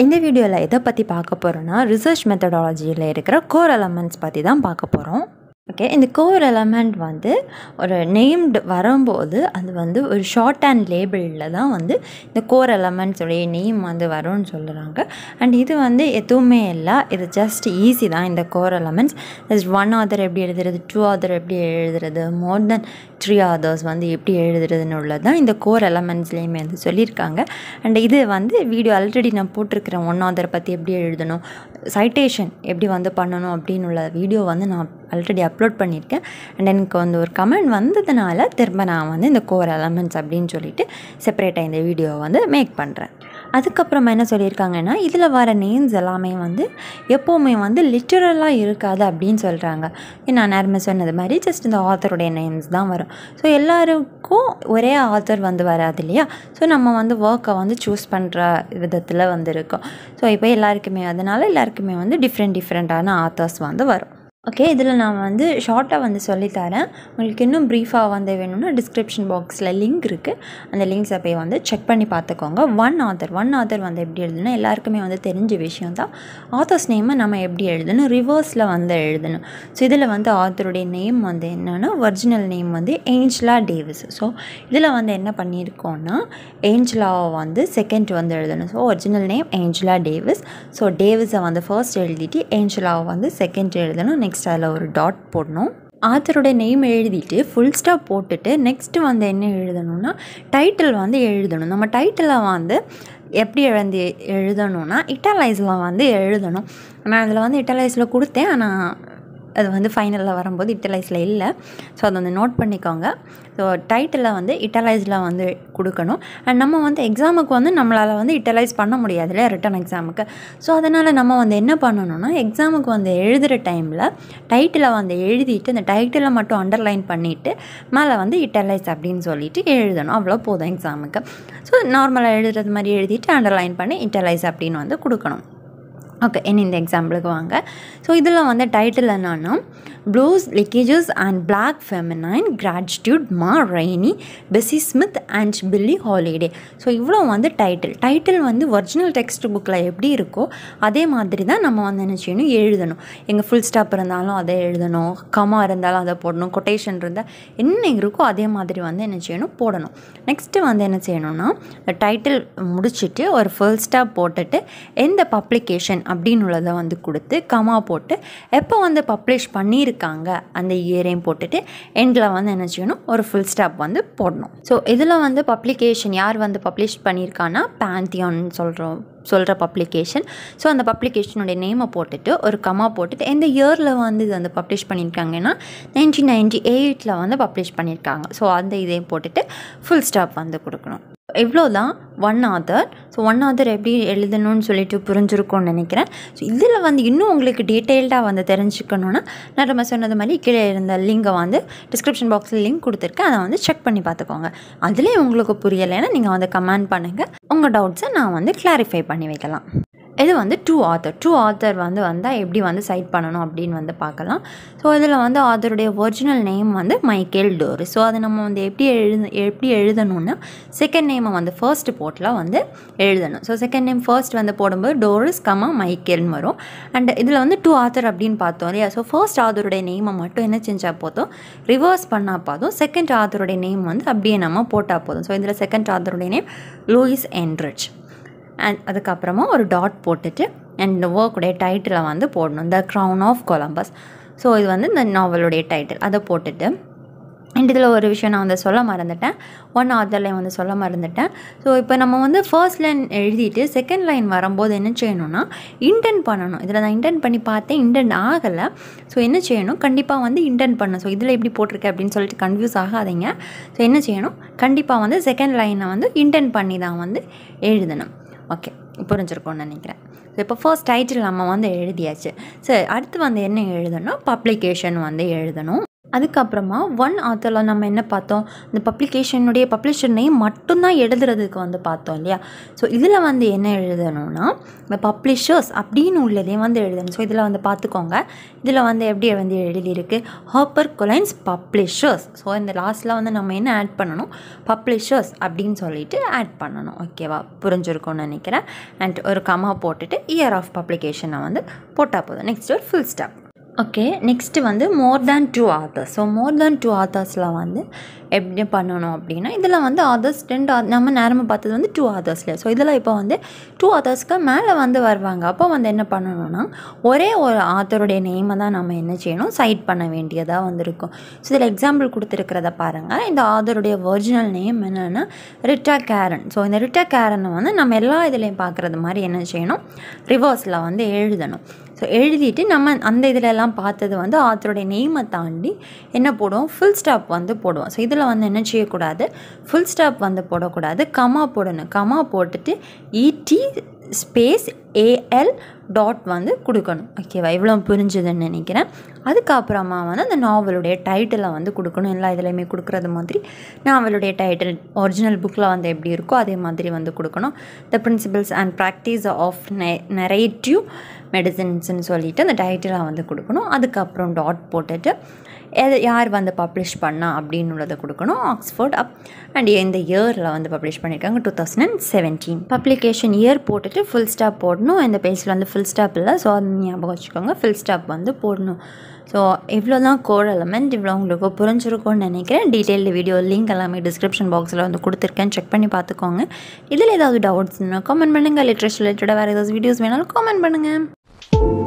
இந்த வீடியோவில் எதை பற்றி பார்க்க போகிறோன்னா ரிசர்ச் மெத்தடாலஜியில் இருக்கிற கோர் எலமெண்ட்ஸ் பற்றி தான் பார்க்க போகிறோம் ஓகே இந்த கோர் எலமெண்ட் வந்து ஒரு நேம்டு வரும்போது அது வந்து ஒரு ஷார்ட் அண்ட் லேபிளில் தான் வந்து இந்த கோர் எலமெண்ட்ஸுடைய நேம் வந்து வரும்னு சொல்கிறாங்க அண்ட் இது வந்து எதுவுமே இல்லை இது ஜஸ்ட் ஈஸி தான் இந்த core elements just one author எப்படி எழுதுறது டூ ஆதர் எப்படி எழுதுறது மோர் தென் த்ரீ ஆதர்ஸ் வந்து எப்படி எழுதுறதுன்னு உள்ளது தான் இந்த கோர் எலமெண்ட்ஸ்லேயுமே வந்து சொல்லியிருக்காங்க அண்ட் இது வந்து வீடியோ ஆல்ரெடி நான் போட்டிருக்கிறேன் ஒன் ஆதர் பற்றி எப்படி எழுதணும் சைட்டேஷன் எப்படி வந்து பண்ணணும் அப்படின்னு உள்ள வீடியோ வந்து நான் ஆல்ரெடி அப்லோட் பண்ணியிருக்கேன் அண்ட் எனக்கு வந்து ஒரு கமெண்ட் வந்ததுனால திரும்ப நான் வந்து இந்த கோர் எலமெண்ட்ஸ் அப்படின்னு சொல்லிட்டு செப்பரேட்டாக இந்த வீடியோவை வந்து மேக் பண்ணுறேன் அதுக்கப்புறமா என்ன சொல்லியிருக்காங்கன்னா இதில் வர நேம்ஸ் எல்லாமே வந்து எப்போவுமே வந்து லிட்டரலாக இருக்காது அப்படின்னு சொல்கிறாங்க நான் நேரமே சொன்னது மாதிரி ஜஸ்ட் இந்த ஆத்தருடைய நேம்ஸ் தான் வரும் ஸோ எல்லாருக்கும் ஒரே ஆத்தர் வந்து வராது இல்லையா ஸோ நம்ம வந்து ஒர்க்கை வந்து சூஸ் பண்ணுற விதத்தில் வந்து இருக்கும் ஸோ இப்போ எல்லாருக்குமே அதனால் எல்லாருக்குமே வந்து டிஃப்ரெண்ட் டிஃப்ரெண்ட்டான ஆத்தர்ஸ் வந்து வரும் ஓகே இதில் நான் வந்து ஷார்ட்டாக வந்து சொல்லித்தரேன் உங்களுக்கு இன்னும் ப்ரீஃபாக வந்து வேணும்னா டிஸ்கிரிப்ஷன் பாக்ஸில் லிங்க் இருக்குது அந்த லிங்க்ஸை போய் வந்து செக் பண்ணி பார்த்துக்கோங்க ஒன் ஆத்தர் ஒன் ஆத்தர் வந்து எப்படி எழுதணும் எல்லாருக்குமே வந்து தெரிஞ்ச விஷயம் தான் ஆத்தர்ஸ் நேமை நம்ம எப்படி எழுதணும் ரிவர்ஸில் வந்து எழுதணும் ஸோ இதில் வந்து ஆத்தருடைய நேம் வந்து என்னென்னா ஒரிஜினல் நேம் வந்து ஏஞ்சலா டேவிஸ் ஸோ இதில் வந்து என்ன பண்ணியிருக்கோன்னா ஏஞ்சலாவை வந்து செகண்ட் வந்து எழுதணும் so original name Angela Davis so டேவிஸை வந்து ஃபர்ஸ்ட் எழுதிட்டு ஏஞ்சலாவை வந்து செகண்ட் எழுதணும் நெக்ஸ்ட் அதில் ஒரு டாட் போடணும் ஆத்தரோட நேம் எழுதிட்டு ஃபுல் ஸ்டாப் போட்டுட்டு நெக்ஸ்ட்டு வந்து என்ன எழுதணும்னா டைட்டில் வந்து எழுதணும் நம்ம டைட்டிலை வந்து எப்படி எழுந்து எழுதணும்னா இட்டாலைஸில் வந்து எழுதணும் நான் அதில் வந்து இட்டாலைஸில் கொடுத்தேன் ஆனால் அது வந்து ஃபைனலில் வரும்போது இட்டலைஸில் இல்லை ஸோ அதை வந்து நோட் பண்ணிக்கோங்க ஸோ டைட்டிலில் வந்து இட்டலைஸில் வந்து கொடுக்கணும் அண்ட் நம்ம வந்து எக்ஸாமுக்கு வந்து நம்மளால் வந்து இட்டலைஸ் பண்ண முடியாது இல்லையா ரிட்டன் எக்ஸாமுக்கு ஸோ அதனால் நம்ம வந்து என்ன பண்ணணும்னா எக்ஸாமுக்கு வந்து எழுதுகிற டைமில் டைட்டிலை வந்து எழுதிட்டு அந்த டைட்டிலை மட்டும் அண்டர்லைன் பண்ணிவிட்டு மேலே வந்து இட்டலைஸ் அப்படின்னு சொல்லிட்டு எழுதணும் அவ்வளோ போதும் எக்ஸாமுக்கு ஸோ நார்மலாக எழுதுறது மாதிரி எழுதிட்டு அண்டர்லைன் பண்ணி இட்டலைஸ் அப்படின்னு வந்து கொடுக்கணும் ஓகே என்ன இந்த எக்ஸாம்பிளுக்கு வாங்க ஸோ இதில் வந்து டைட்டில் என்னன்னா blues legacies and black feminine கிராட்டிடியூட் Ma Rainey Bessie Smith and Billie Holiday so இவ்வளோ வந்து டைட்டில் டைட்டில் வந்து ஒரிஜினல் டெக்ஸ்ட் புக்கில் எப்படி இருக்கோ அதே மாதிரி தான் நம்ம வந்து என்ன செய்யணும் எழுதணும் எங்கள் ஃபுல் ஸ்டாப் இருந்தாலும் அதை எழுதணும் கமா இருந்தாலும் அதை போடணும் கொட்டேஷன் இருந்தால் என்ன இருக்கோ அதே மாதிரி வந்து என்ன செய்யணும் போடணும் நெக்ஸ்ட்டு வந்து என்ன செய்யணும்னா டைட்டில் முடிச்சுட்டு ஒரு ஃபுல் ஸ்டாப் போட்டுட்டு எந்த பப்ளிகேஷன் அப்படின்னு உள்ளதை வந்து கொடுத்து கமா போட்டு எப்போ வந்து பப்ளிஷ் பண்ணியிருக்காங்க அந்த இயரையும் போட்டுட்டு எண்டில் வந்து என்ன செய்யணும் ஒரு ஃபுல் ஸ்டாப் வந்து போடணும் ஸோ இதில் வந்து பப்ளிகேஷன் யார் வந்து பப்ளிஷ் பண்ணியிருக்கான்னா பேந்தியான் சொல்கிறோம் சொல்கிற பப்ளிகேஷன் ஸோ அந்த பப்ளிகேஷனுடைய நேமை போட்டுட்டு ஒரு கமா போட்டுட்டு எந்த இயரில் வந்து இது வந்து பப்ளிஷ் பண்ணியிருக்காங்கன்னா நைன்டீன் நைன்டி எயிட்டில் வந்து பப்ளிஷ் பண்ணியிருக்காங்க ஸோ அந்த இதையும் போட்டுட்டு ஃபுல் ஸ்டாப் வந்து கொடுக்கணும் இவ்வளோ தான் one author so one author எப்படி எழுதணும்னு சொல்லிட்டு புரிஞ்சிருக்கும்னு நினைக்கிறேன் ஸோ இதில் வந்து இன்னும் உங்களுக்கு டீட்டெயில்டாக வந்து தெரிஞ்சுக்கணுன்னா நான் நம்ம சொன்னது மாதிரி கீழே இருந்த லிங்கை வந்து டிஸ்கிரிப்ஷன் பாக்ஸில் லிங்க் கொடுத்துருக்கேன் அதை வந்து செக் பண்ணி பார்த்துக்கோங்க அதிலே உங்களுக்கு புரியலைன்னா நீங்கள் வந்து கமெண்ட் பண்ணுங்கள் உங்கள் டவுட்ஸை நான் வந்து கிளாரிஃபை பண்ணி வைக்கலாம் இது வந்து டூ ஆத்தர் டூ ஆத்தர் வந்து வந்தால் எப்படி வந்து சைட் பண்ணணும் அப்படின்னு வந்து பார்க்கலாம் ஸோ இதில் வந்து ஆத்தருடைய ஒரிஜினல் நேம் வந்து மைக்கேல் டோரு ஸோ அதை நம்ம வந்து எப்படி எழுத எப்படி எழுதணும்னா செகண்ட் நேமை வந்து ஃபர்ஸ்ட் போட்டில் வந்து எழுதணும் ஸோ செகண்ட் நேம் ஃபர்ஸ்ட் வந்து போடும்போது டோரிஸ் கமா மைக்கேல்னு வரும் அண்ட் இதில் வந்து டூ ஆத்தர் அப்படின்னு பார்த்தோம் இல்லையா ஸோ ஃபர்ஸ்ட் ஆத்தருடைய நேமை மட்டும் என்ன செஞ்சால் போதும் ரிவர்ஸ் பண்ணால் போதும் செகண்ட் ஆத்தருடைய நேம் வந்து அப்படியே நம்ம போட்டால் போதும் ஸோ இதில் செகண்ட் ஆத்தருடைய நேம் லூயிஸ் என்ரிச் அண்ட் அதுக்கப்புறமா ஒரு டாட் போட்டுட்டு அண்ட் இந்த ஒர்க்குடைய டைட்டிலை வந்து போடணும் the crown of Columbus so இது வந்து இந்த நாவலுடைய டைட்டில் அதை போட்டுட்டு அண்ட் இதில் ஒரு விஷயம் நான் வந்து சொல்ல மறந்துட்டேன் ஒன் ஆதர்லைன் வந்து சொல்ல மறந்துட்டேன் ஸோ இப்போ நம்ம வந்து ஃபர்ஸ்ட் லைன் எழுதிட்டு செகண்ட் லைன் வரும்போது என்ன செய்யணும்னா இன்டென்ட் பண்ணணும் இதில் நான் இன்டென்ட் பண்ணி பார்த்தேன் இன்டென்ட் ஆகலை ஸோ என்ன செய்யணும் கண்டிப்பாக வந்து இன்டென்ட் பண்ணணும் ஸோ இதில் எப்படி போட்டிருக்கேன் அப்படின்னு சொல்லிட்டு கன்ஃபியூஸ் ஆகாதீங்க ஸோ என்ன செய்யணும் கண்டிப்பாக வந்து செகண்ட் லைனை வந்து இன்டென்ட் பண்ணி தான் வந்து எழுதணும் ஓகே புரிஞ்சிருக்கும்னு நினைக்கிறேன் ஸோ இப்போ ஃபர்ஸ்ட் டைட்டில் நம்ம வந்து எழுதியாச்சு சரி அடுத்து வந்து என்ன எழுதணும் பப்ளிகேஷன் வந்து எழுதணும் அதுக்கப்புறமா ஒன் ஆத்தரில் நம்ம என்ன பார்த்தோம் இந்த பப்ளிகேஷனுடைய பப்ளிஷர் நேம் மட்டும்தான் எழுதுறதுக்கு வந்து பார்த்தோம் இல்லையா ஸோ இதில் வந்து என்ன எழுதணும்னா இந்த பப்ளிஷர்ஸ் அப்படின்னு உள்ளதே வந்து எழுதணும் ஸோ இதில் வந்து பார்த்துக்கோங்க இதில் வந்து எப்படி வந்து எழுதியிருக்கு ஹாப்பர் கொலைன்ஸ் பப்ளிஷர்ஸ் ஸோ இந்த லாஸ்ட்டில் வந்து நம்ம என்ன ஆட் பண்ணணும் பப்ளிஷர்ஸ் அப்படின்னு சொல்லிட்டு ஆட் பண்ணணும் ஓகேவா புரிஞ்சிருக்கும்னு நினைக்கிறேன் அண்ட் ஒரு கமா போட்டுட்டு இயர் ஆஃப் பப்ளிகேஷனை வந்து போட்டால் போதும் நெக்ஸ்ட் ஒரு ஃபுல் ஸ்டாப் ஓகே நெக்ஸ்ட்டு வந்து more than two authors so more than two ஆத்தர்ஸில் வந்து எப்படி பண்ணணும் அப்படின்னா இதில் வந்து ஆதர்ஸ் ரெண்டு author- நம்ம நேரமாக பார்த்தது வந்து டூ ஆதர்ஸில் ஸோ இதில் இப்போ வந்து டூ ஆதர்ஸ்க்கு மேலே வந்து வருவாங்க அப்போ வந்து என்ன பண்ணணும்னா ஒரே ஒரு ஆத்தருடைய நேமை தான் நம்ம என்ன செய்யணும் சைட் பண்ண வேண்டியதாக வந்து இருக்கும் ஸோ இதில் எக்ஸாம்பிள் கொடுத்துருக்கிறத பாருங்கள் இந்த ஆதருடைய ஒரிஜினல் நேம் என்னென்னா ரிட்டா கேரன் ஸோ இந்த ரிட்டா கேரனை வந்து நம்ம எல்லா இதுலேயும் பார்க்குறது மாதிரி என்ன செய்யணும் ரிவர்ஸில் வந்து எழுதணும் ஸோ எழுதிட்டு நம்ம அந்த இதிலெல்லாம் பார்த்தது வந்து ஆத்தருடைய நேமை தாண்டி என்ன போடுவோம் ஃபுல் ஸ்டாப் வந்து போடுவோம் ஸோ இதில் வந்து என்ன செய்யக்கூடாது ஃபுல் ஸ்டாப் வந்து போடக்கூடாது கமா போடணும் கமா போட்டுட்டு இடி ஸ்பேஸ் ஏஎல் டாட் வந்து கொடுக்கணும் ஓகேவா இவ்வளோ புரிஞ்சுதுன்னு நினைக்கிறேன் அதுக்கப்புறமா வந்து அந்த நாவலுடைய டைட்டிலை வந்து கொடுக்கணும் எல்லா இதுலேயுமே கொடுக்குறது மாதிரி நாவலுடைய டைட்டில் ஒரிஜினல் புக்கில் வந்து எப்படி இருக்கோ அதே மாதிரி வந்து கொடுக்கணும் the principles and practice of நெ நெரேட்டிவ் மெடிசின்ஸ்னு சொல்லிட்டு அந்த டைட்டிலை வந்து கொடுக்கணும் அதுக்கப்புறம் டாட் போட்டுட்டு எது யார் வந்து பப்ளிஷ் பண்ணா அப்படின்னு உள்ளதை கொடுக்கணும் ஆக்ஸ்ஃபோர்ட் அப் அண்ட் இந்த இயரில் வந்து பப்ளிஷ் பண்ணியிருக்காங்க two thousand and seventeen publication year போட்டுட்டு ஃபுல் ஸ்டாப் போடணும் இந்த பேஜில் வந்து ஃபுல் ஸ்டாப் இல்லை ஸோ அது ஞாபகம் வச்சுக்கோங்க ஃபுல் ஸ்டாப் வந்து போடணும் ஸோ இவ்வளோ தான் கோட் எலமெண்ட் இவ்வளோ உங்களுக்கு புரிஞ்சிருக்கும்னு நினைக்கிறேன் டீட்டெயில்டு வீடியோ லிங்க் எல்லாமே டிஸ்கிரிப்ஷன் பாக்ஸில் வந்து கொடுத்துருக்கேன் செக் பண்ணி பார்த்துக்கோங்க இதில் ஏதாவது டவுட்ஸ்னால் கமெண்ட் பண்ணுங்கள் லிட்ரேச்சர் ரிலேட்டடாக வேறு ஏதாவது வீடியோஸ் வேணாலும் கமெண்ட் பண்ணுங்கள்